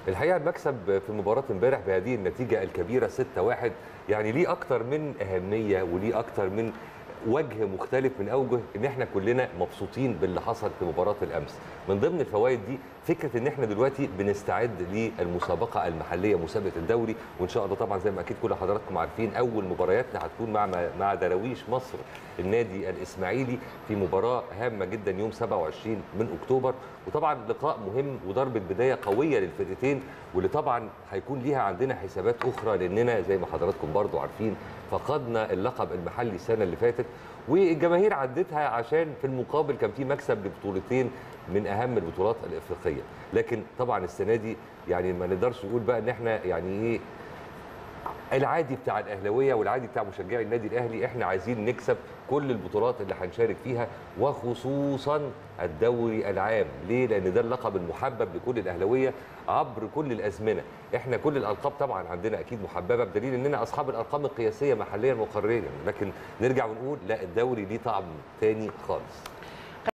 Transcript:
الحقيقه المكسب في مباراه امبارح بهذه النتيجه الكبيره 6-1 يعني ليه اكتر من اهميه وليه اكتر من وجه مختلف من اوجه ان احنا كلنا مبسوطين باللي حصل في مباراه الامس من ضمن الفوائد دي فكره ان احنا دلوقتي بنستعد للمسابقه المحليه مسابقه الدوري وان شاء الله طبعا زي ما اكيد كل حضراتكم عارفين اول مبارياتنا هتكون مع مع دراويش مصر النادي الاسماعيلي في مباراه هامه جدا يوم 27 من اكتوبر وطبعا لقاء مهم وضربه بدايه قويه للفرقتين واللي طبعا هيكون ليها عندنا حسابات اخرى لاننا زي ما حضراتكم برضو عارفين فقدنا اللقب المحلي السنه اللي فاتت والجماهير عدتها عشان في المقابل كان في مكسب لبطولتين من اهم البطولات الافريقيه لكن طبعا السنه دي يعني ما نقدرش نقول بقى ان احنا يعني ايه العادي بتاع الاهلاويه والعادي بتاع مشجعي النادي الاهلي احنا عايزين نكسب كل البطولات اللي هنشارك فيها وخصوصا الدوري العام ليه لان ده اللقب المحبب لكل الاهلاويه عبر كل الازمنه احنا كل الالقاب طبعا عندنا اكيد محببه بدليل اننا اصحاب الارقام القياسيه محليا وقاريا لكن نرجع ونقول لا الدوري ليه طعم تاني خالص